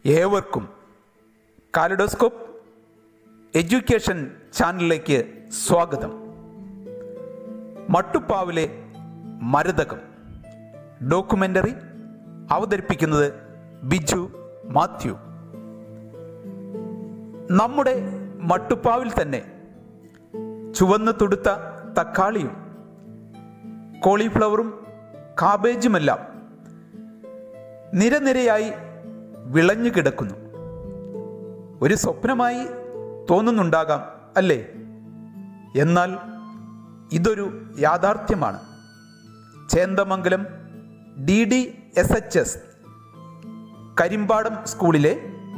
ഏവർക്കും kaleidoscope education ചാനലിലേക്ക് സ്വാഗതം മട്ടുപ്പാവിലെ മരുതകം ഡോക്യുമെൻ്ററി അവതരിപ്പിക്കുന്നത് ബിജു മാത്യു നമ്മുടെ മട്ടുപ്പാവിൽ തന്നെ ചുവന്ന് തുടുത്ത തക്കാളിയും കോളിഫ്ലവറും കാബേജുമെല്ലാം നിരനിരയായി വിളഞ്ഞു കിടക്കുന്നു ഒരു സ്വപ്നമായി തോന്നുന്നുണ്ടാകാം അല്ലേ എന്നാൽ ഇതൊരു യാഥാർത്ഥ്യമാണ് Chendamangalam D D S H S Karimpadam സ്കൂളിലെ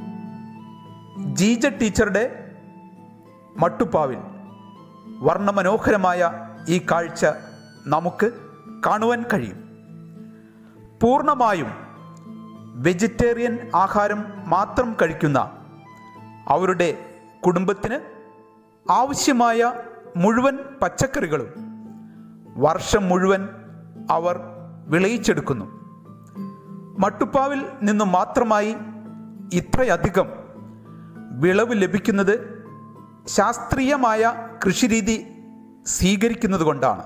ജീജ ടീച്ചറുടെ മട്ടുപ്പാവിൽ വർണ്ണമനോഹരമായ ഈ കാഴ്ച നമുക്ക് കാണുവാൻ കഴിയും പൂർണ്ണമായും വെജിറ്റേറിയൻ ആഹാരം മാത്രം കഴിക്കുന്ന അവരുടെ കുടുംബത്തിന് ആവശ്യമായ മുഴുവൻ പച്ചക്കറികളും വർഷം മുഴുവൻ അവർ വിളയിച്ചെടുക്കുന്നു മട്ടുപ്പാവിൽ നിന്ന് മാത്രമായി ഇത്രയധികം വിളവ് ലഭിക്കുന്നത് ശാസ്ത്രീയമായ കൃഷിരീതി സ്വീകരിക്കുന്നത് കൊണ്ടാണ്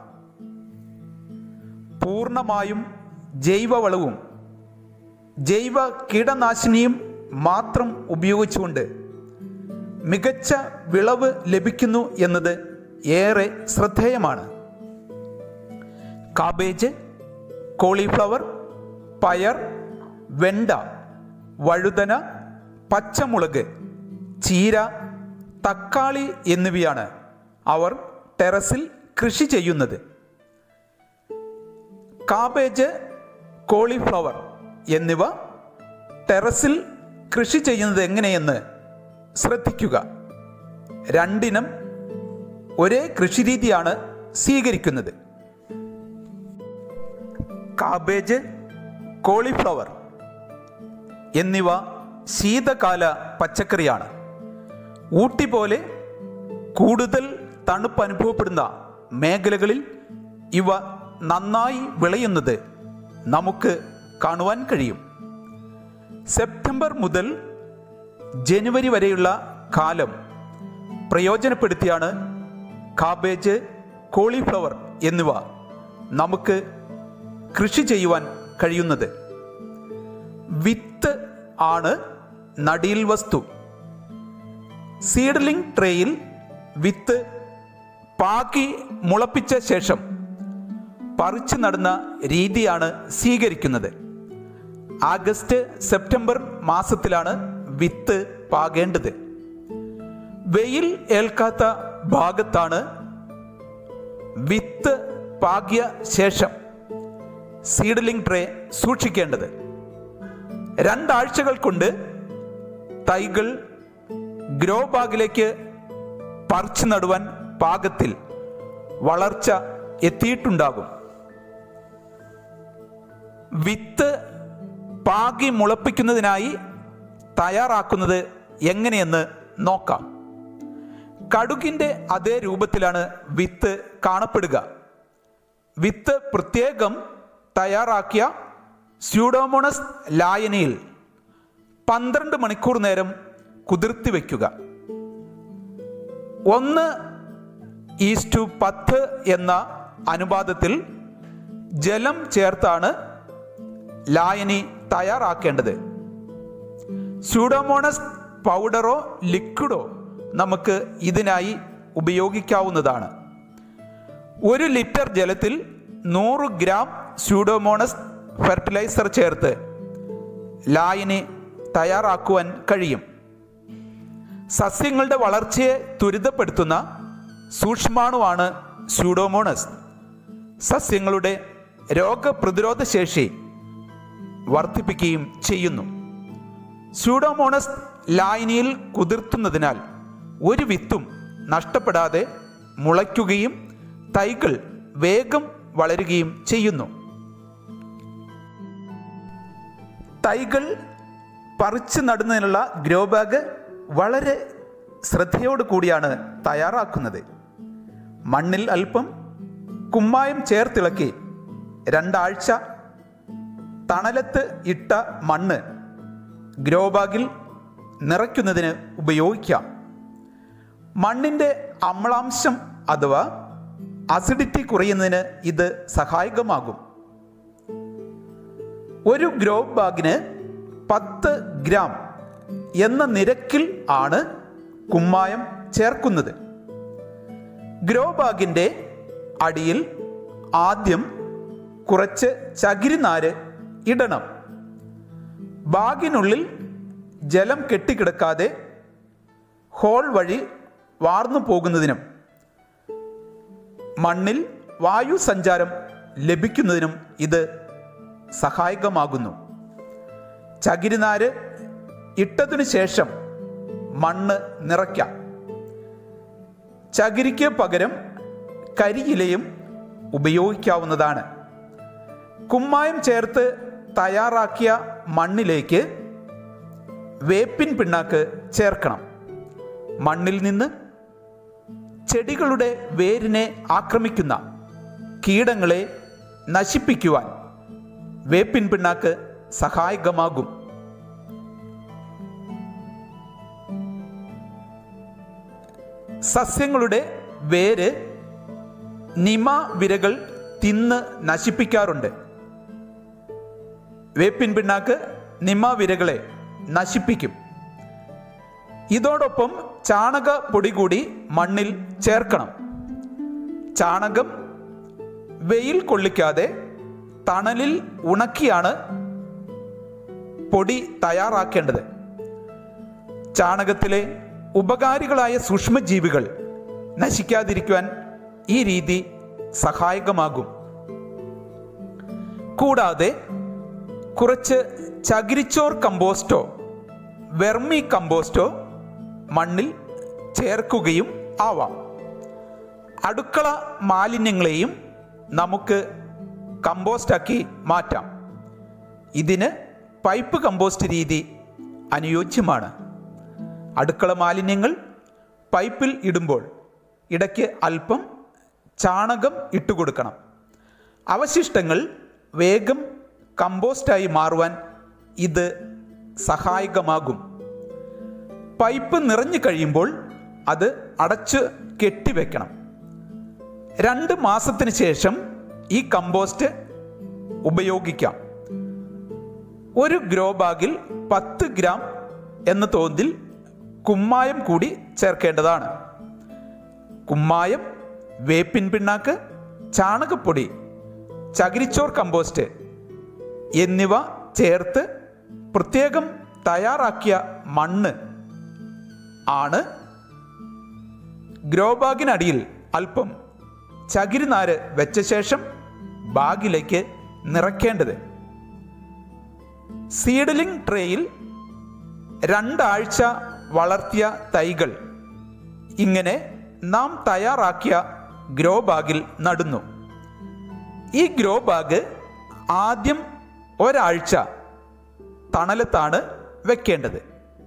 പൂർണ്ണമായും ജൈവവളവും ജൈവ കീടനാശിനിയും മാത്രം ഉപയോഗിച്ചുകൊണ്ട് മികച്ച വിളവ് ലഭിക്കുന്നു എന്നത് ഏറെ ശ്രദ്ധേയമാണ് കാബേജ് കോളിഫ്ലവർ പയർ വെണ്ട വഴുതന പച്ചമുളക് ചീര തക്കാളി എന്നിവയാണ് അവർ ടെറസിൽ കൃഷി ചെയ്യുന്നത് കാബേജ് കോളിഫ്ലവർ എന്നിവ ടെറസിൽ കൃഷി ചെയ്യുന്നത് എങ്ങനെയെന്ന് ശ്രദ്ധിക്കുക രണ്ടിനം ഒരേ കൃഷിരീതിയാണ് സ്വീകരിക്കുന്നത് കാബേജ് കോളിഫ്ലവർ എന്നിവ ശീതകാല പച്ചക്കറിയാണ് ഊട്ടി പോലെ കൂടുതൽ തണുപ്പ് അനുഭവപ്പെടുന്ന മേഖലകളിൽ ഇവ നന്നായി വിളയുന്നത് നമുക്ക് കാണുവാൻ കഴിയും സെപ്റ്റംബർ മുതൽ ജനുവരി വരെയുള്ള കാലം പ്രയോജനപ്പെടുത്തിയാണ് കാബേജ് കോളിഫ്ലവർ എന്നിവ നമുക്ക് കൃഷി ചെയ്യുവാൻ കഴിയുന്നത് വിത്ത് ആണ് നടീൽ വസ്തു സീഡ്ലിംഗ് ട്രേയിൽ വിത്ത് പാക്കി മുളപ്പിച്ച ശേഷം പറിച്ചു നടുന്ന രീതിയാണ് സ്വീകരിക്കുന്നത് ആഗസ്റ്റ് സെപ്റ്റംബർ മാസത്തിലാണ് വിത്ത് പാകേണ്ടത് വെയിൽ ഏൽക്കാത്ത ഭാഗത്താണ് വിത്ത് പാകിയ ശേഷം സീഡ്ലിംഗ് ട്രേ സൂക്ഷിക്കേണ്ടത് രണ്ടാഴ്ചകൾ കൊണ്ട് തൈകൾ ഗ്രോ ബാഗിലേക്ക് പറിച്ചു നടുവാൻ പാകത്തിൽ വളർച്ച എത്തിയിട്ടുണ്ടാകും വിത്ത് പാകി മുളപ്പിക്കുന്നതിനായി തയ്യാറാക്കുന്നത് എങ്ങനെയെന്ന് നോക്കാം കടുകിൻ്റെ അതേ രൂപത്തിലാണ് വിത്ത് കാണപ്പെടുക വിത്ത് പ്രത്യേകം തയ്യാറാക്കിയ സ്യൂഡോമോണസ് ലായനിയിൽ പന്ത്രണ്ട് മണിക്കൂർ നേരം കുതിർത്തി വയ്ക്കുക ഒന്ന് ഈസ്റ്റു പത്ത് എന്ന അനുപാതത്തിൽ ജലം ചേർത്താണ് ലായനി തയ്യാറാക്കേണ്ടത് സ്യൂഡോമോണസ് പൗഡറോ ലിക്വിഡോ നമുക്ക് ഇതിനായി ഉപയോഗിക്കാവുന്നതാണ് ഒരു ലിറ്റർ ജലത്തിൽ നൂറ് ഗ്രാം സ്യൂഡോമോണസ് ഫെർട്ടിലൈസർ ചേർത്ത് ലായനി തയ്യാറാക്കുവാൻ കഴിയും സസ്യങ്ങളുടെ വളർച്ചയെ ത്വരിതപ്പെടുത്തുന്ന സൂക്ഷ്മാണുവാണ് സ്യൂഡോമോണസ് സസ്യങ്ങളുടെ രോഗപ്രതിരോധ ശേഷി വർദ്ധിപ്പിക്കുകയും ചെയ്യുന്നു സ്യൂഡോമോണസ് ലായനിയിൽ കുതിർത്തുന്നതിനാൽ ഒരു വിത്തും നഷ്ടപ്പെടാതെ മുളയ്ക്കുകയും തൈകൾ വേഗം വളരുകയും ചെയ്യുന്നു തൈകൾ പറിച്ചു നടുന്നതിനുള്ള ഗ്രോ ബാഗ് വളരെ ശ്രദ്ധയോടു കൂടിയാണ് തയ്യാറാക്കുന്നത് മണ്ണിൽ അല്പം കുമ്മായം ചേർത്തിളക്കി രണ്ടാഴ്ച തണലത്ത് ഇട്ട മണ്ണ് ഗ്രോ ബാഗിൽ നിറയ്ക്കുന്നതിന് ഉപയോഗിക്കാം മണ്ണിൻ്റെ അമ്ലാംശം അഥവാ അസിഡിറ്റി കുറയുന്നതിന് ഇത് സഹായകമാകും ഒരു ഗ്രോ ബാഗിന് പത്ത് ഗ്രാം എന്ന നിരക്കിൽ ആണ് കുമ്മായം ചേർക്കുന്നത് ഗ്രോ ബാഗിൻ്റെ അടിയിൽ ആദ്യം കുറച്ച് ചകിരിനാര് ഇടണം ബാഗിനുള്ളിൽ ജലം കെട്ടിക്കിടക്കാതെ ഹോൾ വഴി വാർന്നു പോകുന്നതിനും മണ്ണിൽ വായു സഞ്ചാരം ലഭിക്കുന്നതിനും ഇത് സഹായകമാകുന്നു ചകിരിനാര് ഇട്ടതിനു ശേഷം മണ്ണ് നിറയ്ക്കാം ചകിരിക്ക് പകരം കരിയിലയും ഉപയോഗിക്കാവുന്നതാണ് കുമ്മായം ചേർത്ത് തയ്യാറാക്കിയ മണ്ണിലേക്ക് വേപ്പിൻ പിണ്ണാക്ക് ചേർക്കണം മണ്ണിൽ നിന്ന് ചെടികളുടെ വേരിനെ ആക്രമിക്കുന്ന കീടങ്ങളെ നശിപ്പിക്കുവാൻ വേപ്പിൻ പിണ്ണാക്ക് സഹായകമാകും സസ്യങ്ങളുടെ വേര് നിമ വിരകൾ തിന്ന് നശിപ്പിക്കാറുണ്ട് വേപ്പിൻ പിണ്ണാക്ക് നിമ വിരകളെ നശിപ്പിക്കും ഇതോടൊപ്പം ചാണക പൊടി കൂടി മണ്ണിൽ ചേർക്കണം ചാണകം വെയിൽ കൊള്ളിക്കാതെ തണലിൽ ഉണക്കിയാണ് പൊടി തയ്യാറാക്കേണ്ടത് ചാണകത്തിലെ ഉപകാരികളായ സൂക്ഷ്മജീവികൾ നശിക്കാതിരിക്കുവാൻ ഈ രീതി സഹായകമാകും കൂടാതെ കുറച്ച് ചകിരിച്ചോർ കമ്പോസ്റ്റോ വെർമി കമ്പോസ്റ്റോ മണ്ണിൽ ചേർക്കുകയും ആവാം അടുക്കള മാലിന്യങ്ങളെയും നമുക്ക് കമ്പോസ്റ്റാക്കി മാറ്റാം ഇതിന് പൈപ്പ് കമ്പോസ്റ്റ് രീതി അനുയോജ്യമാണ് അടുക്കള മാലിന്യങ്ങൾ പൈപ്പിൽ ഇടുമ്പോൾ ഇടയ്ക്ക് അല്പം ചാണകം ഇട്ടുകൊടുക്കണം അവശിഷ്ടങ്ങൾ വേഗം കമ്പോസ്റ്റായി മാറുവാൻ ഇത് സഹായകമാകും പൈപ്പ് നിറഞ്ഞു കഴിയുമ്പോൾ അത് അടച്ച് കെട്ടിവെക്കണം രണ്ട് മാസത്തിന് ശേഷം ഈ കമ്പോസ്റ്റ് ഉപയോഗിക്കാം ഒരു ഗ്രോ ബാഗിൽ പത്ത് ഗ്രാം എന്ന തോതിൽ കുമ്മായം കൂടി ചേർക്കേണ്ടതാണ് കുമ്മായം വേപ്പിൻ പിണ്ണാക്ക് ചാണകപ്പൊടി ചകിരിച്ചോർ കമ്പോസ്റ്റ് എന്നിവ ചേർത്ത് പ്രത്യേകം തയ്യാറാക്കിയ മണ്ണ് ആണ് ഗ്രോ ബാഗിനടിയിൽ അല്പം ചകിരിനാര് വെച്ച ശേഷം ബാഗിലേക്ക് നിറയ്ക്കേണ്ടത് സീഡലിംഗ് ട്രേയിൽ രണ്ടാഴ്ച വളർത്തിയ തൈകൾ ഇങ്ങനെ നാം തയ്യാറാക്കിയ ഗ്രോ ബാഗിൽ നടുന്നു ഈ ഗ്രോ ബാഗ് ആദ്യം ഒരാഴ്ച തണലത്താണ് വെക്കേണ്ടത്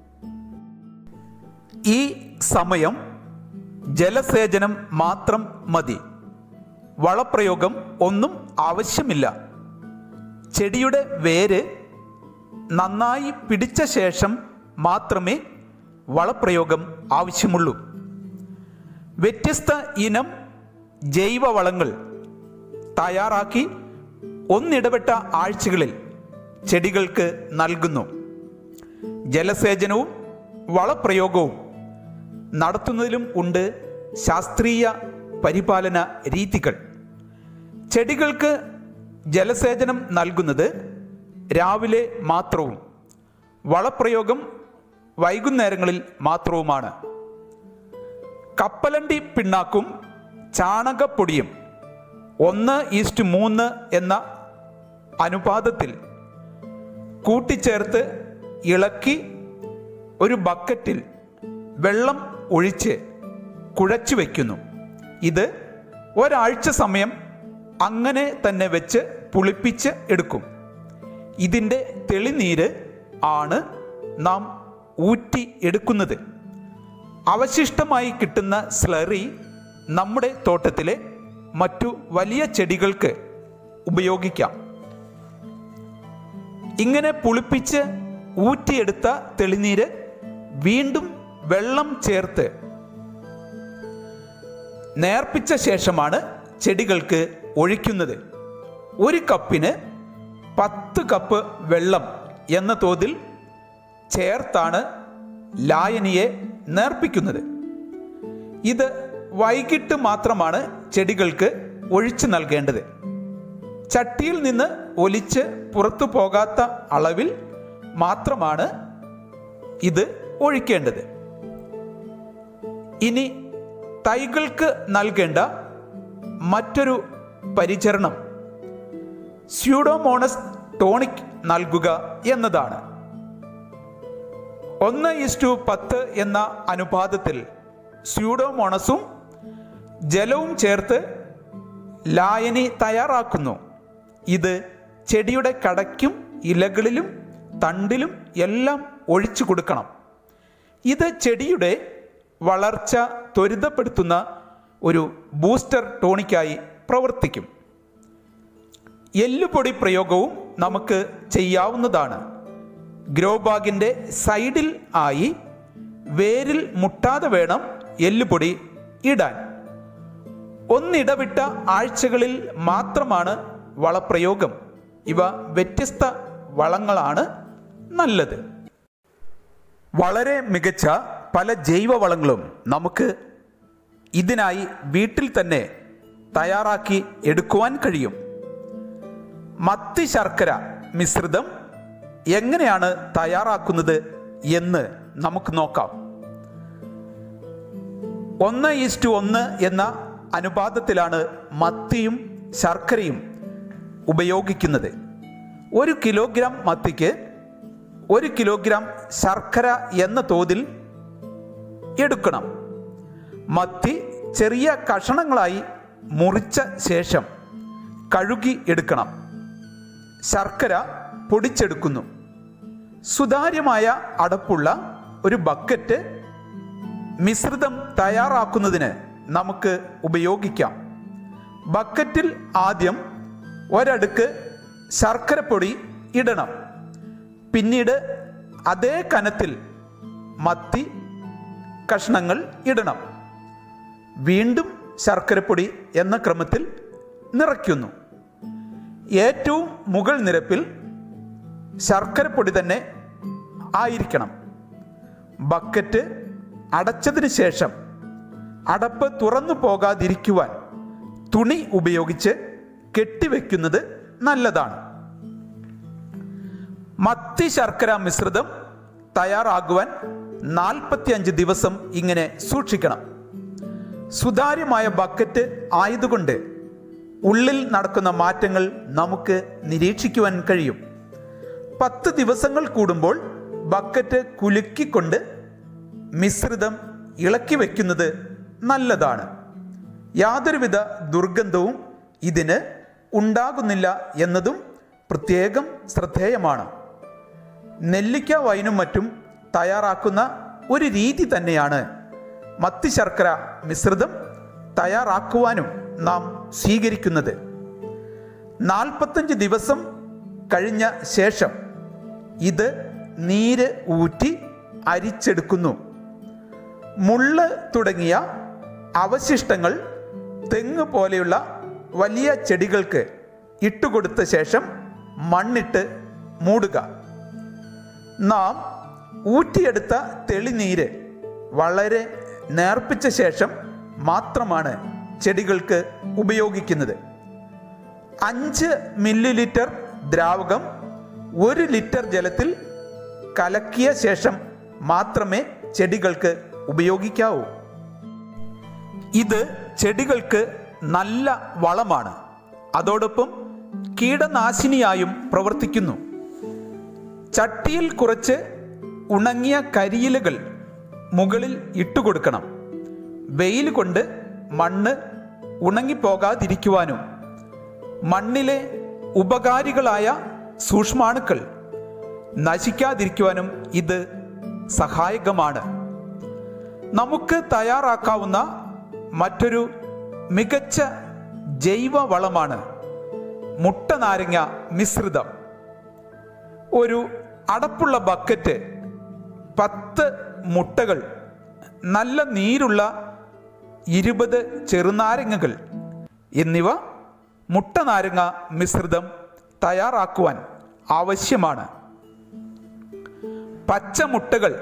ഈ സമയം ജലസേചനം മാത്രം മതി വളപ്രയോഗം ഒന്നും ആവശ്യമില്ല ചെടിയുടെ വേര് നന്നായി പിടിച്ച ശേഷം മാത്രമേ വളപ്രയോഗം ആവശ്യമുള്ളൂ വ്യത്യസ്ത ഇനം ജൈവവളങ്ങൾ തയ്യാറാക്കി ഒന്നിടപെട്ട ആഴ്ചകളിൽ ചെടികൾക്ക് നൽകുന്നു ജലസേചനവും വളപ്രയോഗവും നടത്തുന്നതിലും ഉണ്ട് ശാസ്ത്രീയ പരിപാലന രീതികൾ ചെടികൾക്ക് ജലസേചനം നൽകുന്നത് രാവിലെ മാത്രവും വളപ്രയോഗം വൈകുന്നേരങ്ങളിൽ മാത്രവുമാണ് കപ്പലണ്ടി പിണ്ണാക്കും ചാണകപ്പൊടിയും ഒന്ന് ഈസ്റ്റ് മൂന്ന് എന്ന അനുപാതത്തിൽ കൂട്ടിച്ചേർത്ത് ഇളക്കി ഒരു ബക്കറ്റിൽ വെള്ളം ഒഴിച്ച് കുഴച്ചു വയ്ക്കുന്നു ഇത് ഒരാഴ്ച സമയം അങ്ങനെ തന്നെ വെച്ച് പുളിപ്പിച്ച് എടുക്കും ഇതിൻ്റെ തെളിനീര് ആണ് നാം ഊറ്റി എടുക്കുന്നത് അവശിഷ്ടമായി കിട്ടുന്ന സ്ലറി നമ്മുടെ തോട്ടത്തിലെ മറ്റു വലിയ ചെടികൾക്ക് ഉപയോഗിക്കാം ഇങ്ങനെ പുളിപ്പിച്ച് ഊറ്റിയെടുത്ത തെളിനീര് വീണ്ടും വെള്ളം ചേർത്ത് നേർപ്പിച്ച ശേഷമാണ് ചെടികൾക്ക് ഒഴിക്കുന്നത് ഒരു കപ്പിന് പത്ത് കപ്പ് വെള്ളം എന്ന തോതിൽ ചേർത്താണ് ലായനിയെ നേർപ്പിക്കുന്നത് ഇത് വൈകിട്ട് മാത്രമാണ് ചെടികൾക്ക് ഒഴിച്ചു നൽകേണ്ടത് ചട്ടിയിൽ നിന്ന് ഒലിച്ച് പുറത്തു പോകാത്ത അളവിൽ മാത്രമാണ് ഇത് ഒഴിക്കേണ്ടത് ഇനി തൈകൾക്ക് നൽകേണ്ട മറ്റൊരു പരിചരണം സ്യൂഡോമോണസ് ടോണിക് നൽകുക എന്നതാണ് ഒന്ന് ഇസ്റ്റു പത്ത് എന്ന അനുപാതത്തിൽ സ്യൂഡോമോണസും ജലവും ചേർത്ത് ലായനി തയ്യാറാക്കുന്നു ഇത് ചെടിയുടെ കടയ്ക്കും ഇലകളിലും തണ്ടിലും എല്ലാം ഒഴിച്ചു കൊടുക്കണം ഇത് ചെടിയുടെ വളർച്ച ത്വരിതപ്പെടുത്തുന്ന ഒരു ബൂസ്റ്റർ ടോണിക്കായി പ്രവർത്തിക്കും എല്ലുപൊടി പ്രയോഗവും നമുക്ക് ചെയ്യാവുന്നതാണ് ഗ്രോ ബാഗിൻ്റെ സൈഡിൽ ആയി വേരിൽ മുട്ടാതെ വേണം എല്ലുപൊടി ഇടാൻ ഒന്നിടവിട്ട ആഴ്ചകളിൽ മാത്രമാണ് വളപ്രയോഗം ഇവ വ്യത്യസ്ത വളങ്ങളാണ് നല്ലത് വളരെ മികച്ച പല ജൈവവളങ്ങളും നമുക്ക് ഇതിനായി വീട്ടിൽ തന്നെ തയ്യാറാക്കി എടുക്കുവാൻ കഴിയും മത്തി ശർക്കര മിശ്രിതം എങ്ങനെയാണ് തയ്യാറാക്കുന്നത് എന്ന് നമുക്ക് നോക്കാം ഒന്ന് ഈസ്റ്റു ഒന്ന് എന്ന അനുപാതത്തിലാണ് മത്തിയും ശർക്കരയും ഉപയോഗിക്കുന്നത് ഒരു കിലോഗ്രാം മത്തിക്ക് ഒരു കിലോഗ്രാം ശർക്കര എന്ന തോതിൽ എടുക്കണം മത്തി ചെറിയ കഷണങ്ങളായി മുറിച്ച ശേഷം കഴുകി എടുക്കണം ശർക്കര പൊടിച്ചെടുക്കുന്നു സുതാര്യമായ അടപ്പുള്ള ഒരു ബക്കറ്റ് മിശ്രിതം തയ്യാറാക്കുന്നതിന് നമുക്ക് ഉപയോഗിക്കാം ബക്കറ്റിൽ ആദ്യം ഒരടുക്ക് ശർക്കരപ്പൊടി ഇടണം പിന്നീട് അതേ കനത്തിൽ മത്തി കഷ്ണങ്ങൾ ഇടണം വീണ്ടും ശർക്കരപ്പൊടി എന്ന ക്രമത്തിൽ നിറയ്ക്കുന്നു ഏറ്റവും മുകൾ നിരപ്പിൽ ശർക്കരപ്പൊടി തന്നെ ആയിരിക്കണം ബക്കറ്റ് അടച്ചതിന് ശേഷം അടപ്പ് തുറന്നു പോകാതിരിക്കുവാൻ തുണി ഉപയോഗിച്ച് കെട്ടിവെക്കുന്നത് നല്ലതാണ് മത്തി ശർക്കര മിശ്രിതം തയ്യാറാകുവാൻ നാൽപ്പത്തിയഞ്ച് ദിവസം ഇങ്ങനെ സൂക്ഷിക്കണം സുതാര്യമായ ബക്കറ്റ് ആയതുകൊണ്ട് ഉള്ളിൽ നടക്കുന്ന മാറ്റങ്ങൾ നമുക്ക് നിരീക്ഷിക്കുവാൻ കഴിയും പത്ത് ദിവസങ്ങൾ കൂടുമ്പോൾ ബക്കറ്റ് കുലുക്കിക്കൊണ്ട് മിശ്രിതം ഇളക്കി വയ്ക്കുന്നത് നല്ലതാണ് യാതൊരുവിധ ദുർഗന്ധവും ഇതിന് ഉണ്ടാകുന്നില്ല എന്നതും പ്രത്യേകം ശ്രദ്ധേയമാണ് നെല്ലിക്ക വൈനും മറ്റും തയ്യാറാക്കുന്ന ഒരു രീതി തന്നെയാണ് മത്തി ശർക്കര മിശ്രിതം തയ്യാറാക്കുവാനും നാം സ്വീകരിക്കുന്നത് നാൽപ്പത്തഞ്ച് ദിവസം കഴിഞ്ഞ ശേഷം ഇത് നീര് ഊറ്റി അരിച്ചെടുക്കുന്നു മുള്ള് തുടങ്ങിയ അവശിഷ്ടങ്ങൾ തെങ്ങ് പോലെയുള്ള വലിയ ചെടികൾക്ക് ഇട്ടുകൊടുത്ത ശേഷം മണ്ണിട്ട് മൂടുക നാം ഊറ്റിയെടുത്ത തെളിനീര് വളരെ നേർപ്പിച്ച ശേഷം മാത്രമാണ് ചെടികൾക്ക് ഉപയോഗിക്കുന്നത് അഞ്ച് മില്ലി ലിറ്റർ ദ്രാവകം ഒരു ലിറ്റർ ജലത്തിൽ കലക്കിയ ശേഷം മാത്രമേ ചെടികൾക്ക് ഉപയോഗിക്കാവൂ ഇത് ചെടികൾക്ക് നല്ല വളമാണ് അതോടൊപ്പം കീടനാശിനിയായും പ്രവർത്തിക്കുന്നു ചട്ടിയിൽ കുറച്ച് ഉണങ്ങിയ കരിയിലകൾ മുകളിൽ ഇട്ടുകൊടുക്കണം വെയിൽ കൊണ്ട് മണ്ണ് ഉണങ്ങിപ്പോകാതിരിക്കുവാനും മണ്ണിലെ ഉപകാരികളായ സൂക്ഷ്മാണുക്കൾ നശിക്കാതിരിക്കുവാനും ഇത് സഹായകമാണ് നമുക്ക് തയ്യാറാക്കാവുന്ന മറ്റൊരു മികച്ച ജൈവ വളമാണ് മുട്ട നാരങ്ങ മിശ്രിതം ഒരു അടപ്പുള്ള ബക്കറ്റ് പത്ത് മുട്ടകൾ നല്ല നീരുള്ള ഇരുപത് ചെറുനാരങ്ങകൾ എന്നിവ മുട്ട നാരങ്ങ മിശ്രിതം തയ്യാറാക്കുവാൻ ആവശ്യമാണ് പച്ചമുട്ടകൾ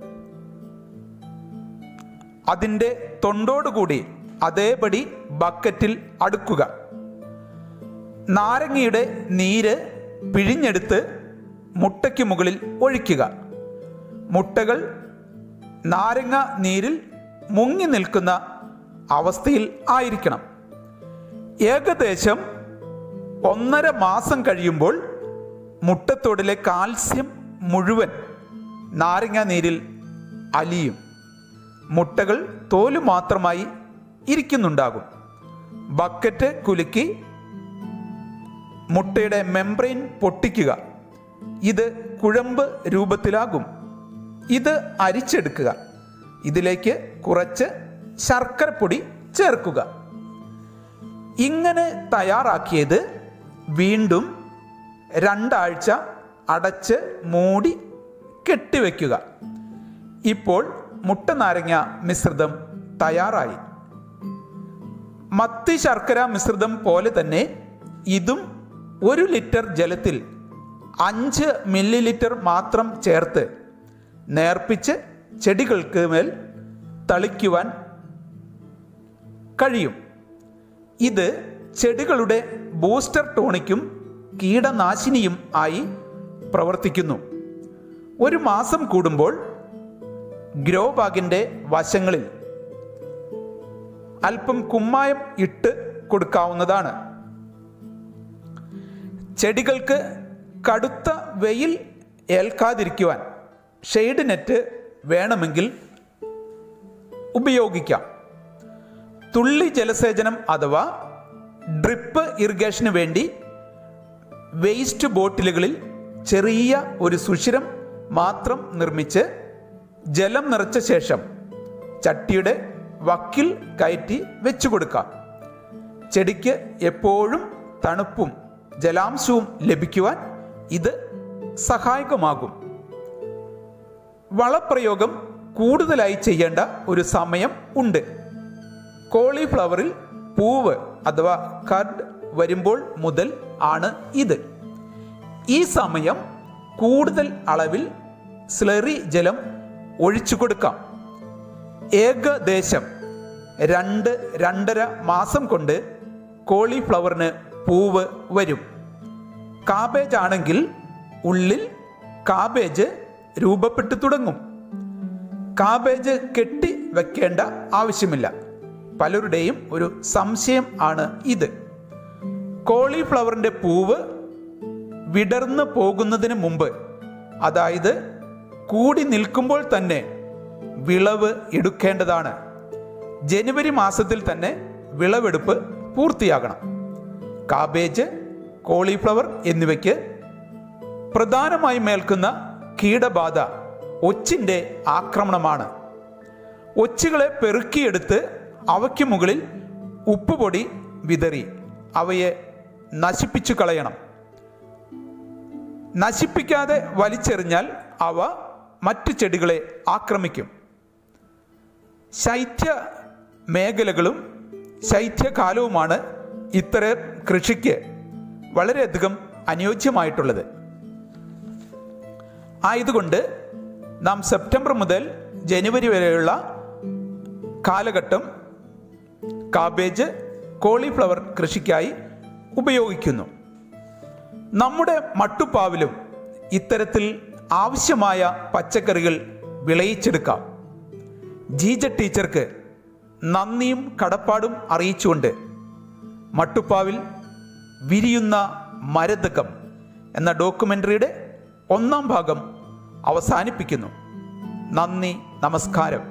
അതിൻ്റെ തൊണ്ടോടുകൂടി അതേപടി ബക്കറ്റിൽ അടുക്കുക നാരങ്ങയുടെ നീര് പിഴിഞ്ഞെടുത്ത് മുട്ടയ്ക്ക് മുകളിൽ ഒഴിക്കുക മുട്ടകൾ നാരങ്ങ നീരിൽ മുങ്ങി നിൽക്കുന്ന അവസ്ഥയിൽ ആയിരിക്കണം ഏകദേശം ഒന്നര മാസം കഴിയുമ്പോൾ മുട്ടത്തോടിലെ കാൽസ്യം മുഴുവൻ നാരങ്ങ നീരിൽ അലിയും മുട്ടകൾ തോല് മാത്രമായി ഇരിക്കുന്നുണ്ടാകും ബക്കറ്റ് കുലുക്കി മുട്ടയുടെ മെംബ്രെയിൻ പൊട്ടിക്കുക ഇത് കുഴമ്പ് രൂപത്തിലാകും ഇത് അരിച്ചെടുക്കുക ഇതിലേക്ക് കുറച്ച് ശർക്കരപ്പൊടി ചേർക്കുക ഇങ്ങനെ തയ്യാറാക്കിയത് വീണ്ടും രണ്ടാഴ്ച അടച്ച് മൂടി കെട്ടിവെക്കുക ഇപ്പോൾ മുട്ട നാരങ്ങ മിശ്രിതം തയ്യാറായി മത്തി ശർക്കര മിശ്രിതം പോലെ തന്നെ ഇതും ഒരു ലിറ്റർ ജലത്തിൽ അഞ്ച് മില്ലി ലിറ്റർ മാത്രം ചേർത്ത് നേർപ്പിച്ച് ചെടികൾക്ക് മേൽ തളിക്കുവാൻ കഴിയും ഇത് ചെടികളുടെ ബൂസ്റ്റർ ടോണിക്കും കീടനാശിനിയും ആയി പ്രവർത്തിക്കുന്നു ഒരു മാസം കൂടുമ്പോൾ ഗ്രോ ബാഗിൻ്റെ വശങ്ങളിൽ അല്പം കുമ്മായം ഇട്ട് കൊടുക്കാവുന്നതാണ് ചെടികൾക്ക് കടുത്ത വെയിൽ ഏൽക്കാതിരിക്കുവാൻ ഷെയ്ഡ് നെറ്റ് വേണമെങ്കിൽ ഉപയോഗിക്കാം തുള്ളി ജലസേചനം അഥവാ ഡ്രിപ്പ് ഇറിഗേഷന് വേണ്ടി വേസ്റ്റ് ബോട്ടിലുകളിൽ ചെറിയ ഒരു സുഷിരം മാത്രം നിർമ്മിച്ച് ജലം നിറച്ച ശേഷം ചട്ടിയുടെ വക്കിൽ കയറ്റി വെച്ചു കൊടുക്കാം ചെടിക്ക് എപ്പോഴും തണുപ്പും ജലാംശവും ലഭിക്കുവാൻ ഇത് സഹായകമാകും വളപ്രയോഗം കൂടുതലായി ചെയ്യേണ്ട ഒരു സമയം ഉണ്ട് കോളിഫ്ലവറിൽ പൂവ് അഥവാ കഡ് വരുമ്പോൾ മുതൽ ആണ് ഇത് ഈ സമയം കൂടുതൽ അളവിൽ സ്ലറി ജലം ഒഴിച്ചു കൊടുക്കാം ഏകദേശം രണ്ട് രണ്ടര മാസം കൊണ്ട് കോളിഫ്ലവറിന് പൂവ് വരും കാബേജ് ആണെങ്കിൽ ഉള്ളിൽ കാബേജ് രൂപപ്പെട്ടു തുടങ്ങും കാബേജ് കെട്ടി വെക്കേണ്ട ആവശ്യമില്ല പലരുടെയും ഒരു സംശയം ആണ് ഇത് കോളിഫ്ലവറിൻ്റെ പൂവ് വിടർന്നു പോകുന്നതിന് മുമ്പ് അതായത് കൂടി നിൽക്കുമ്പോൾ തന്നെ വിളവ് എടുക്കേണ്ടതാണ് ജനുവരി മാസത്തിൽ തന്നെ വിളവെടുപ്പ് പൂർത്തിയാകണം കാബേജ് കോളിഫ്ലവർ എന്നിവയ്ക്ക് പ്രധാനമായി മേൽക്കുന്ന കീടബാധ ഒച്ചിൻ്റെ ആക്രമണമാണ് ഒച്ചുകളെ പെറുക്കിയെടുത്ത് അവയ്ക്ക് മുകളിൽ ഉപ്പുപൊടി വിതറി അവയെ നശിപ്പിച്ചു കളയണം നശിപ്പിക്കാതെ വലിച്ചെറിഞ്ഞാൽ അവ മറ്റു ചെടികളെ ആക്രമിക്കും ശൈത്യ മേഖലകളും ശൈത്യകാലവുമാണ് ഇത്തരം കൃഷിക്ക് വളരെയധികം അനുയോജ്യമായിട്ടുള്ളത് ആയതുകൊണ്ട് നാം സെപ്റ്റംബർ മുതൽ ജനുവരി വരെയുള്ള കാലഘട്ടം കാബേജ് കോളിഫ്ലവർ കൃഷിക്കായി ഉപയോഗിക്കുന്നു നമ്മുടെ മട്ടുപ്പാവിലും ഇത്തരത്തിൽ ആവശ്യമായ പച്ചക്കറികൾ വിളയിച്ചെടുക്കാം ജീജ ടീച്ചർക്ക് നന്ദിയും കടപ്പാടും അറിയിച്ചുകൊണ്ട് മട്ടുപ്പാവിൽ വിരിയുന്ന മരതകം എന്ന ഡോക്യുമെൻ്ററിയുടെ ഒന്നാം ഭാഗം അവസാനിപ്പിക്കുന്നു നന്ദി നമസ്കാരം